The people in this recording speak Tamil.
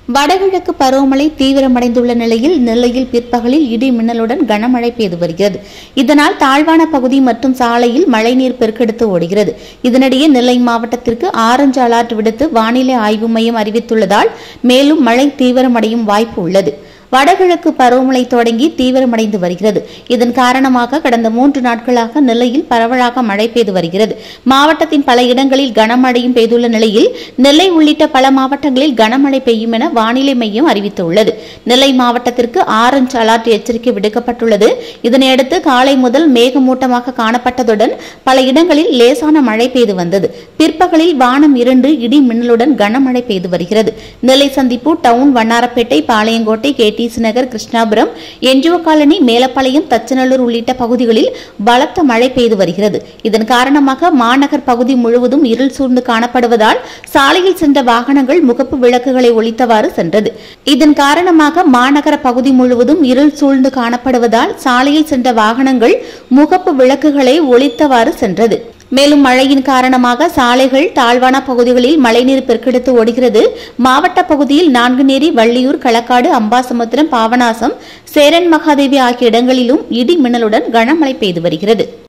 வடகிழக்கு பருவமழை தீவிரமடைந்துள்ள நிலையில் நெல்லையில் பிற்பகலில் இடி மின்னலுடன் கனமழை பெய்து வருகிறது இதனால் தாழ்வான பகுதி மற்றும் சாலையில் மழைநீர் பெருக்கெடுத்து ஓடுகிறது இதனிடையே நெல்லை மாவட்டத்திற்கு ஆரஞ்சு அலர்ட் விடுத்து வானிலை ஆய்வு மையம் அறிவித்துள்ளதால் மேலும் மழை தீவிரமடையும் வாய்ப்பு உள்ளது வடகிழக்கு பருவமழை தொடங்கி தீவிரமடைந்து வருகிறது இதன் காரணமாக கடந்த மூன்று நாட்களாக நெல்லையில் பரவலாக மழை பெய்து வருகிறது மாவட்டத்தின் பல இடங்களில் கனமழையும் பெய்துள்ள நிலையில் நெல்லை உள்ளிட்ட பல மாவட்டங்களில் கனமழை பெய்யும் என வானிலை மையம் அறிவித்துள்ளது நெல்லை மாவட்டத்திற்கு ஆரஞ்சு அலர்ட் எச்சரிக்கை விடுக்கப்பட்டுள்ளது இதனையடுத்து காலை முதல் மேகமூட்டமாக காணப்பட்டதுடன் பல இடங்களில் லேசான மழை பெய்து வந்தது பிற்பகலில் வானம் இருண்டு இடி மின்னலுடன் கனமழை பெய்து வருகிறது நெல்லை சந்திப்பு town Vannarapettai Palayamkottai KTC Nagar Krishnapuram NGO colony Melapalayam Thachanallur உள்ளிட்ட பகுதிகளில் பலத்த மழை பெய்து வருகிறது இதன் காரணமாக மாநகர் பகுதி முழுவதும் இருள் சூழ்ந்து காணப்படுவதால் சாலையில் சென்ற வாகனங்கள் முகப்பு விளக்குகளை ஒளித்தவாறு சென்றது இதன் காரணமாக மாநகர பகுதி முழுவதும் இருள் சூழ்ந்து காணப்படுவதால் சாலையில் சென்ற வாகனங்கள் முகப்பு விளக்குகளை ஒளித்தவாறு சென்றது மேலும் மழையின் காரணமாக சாலைகள் தாழ்வான பகுதிகளில் மழைநீர் பெருக்கெடுத்து ஓடுகிறது மாவட்ட பகுதியில் நான்குநேரி வள்ளியூர் களக்காடு அம்பாசமுத்திரம் பாவநாசம் சேரன் மகாதேவி ஆகிய இடங்களிலும் இடி மின்னலுடன் கனமழை பெய்து வருகிறது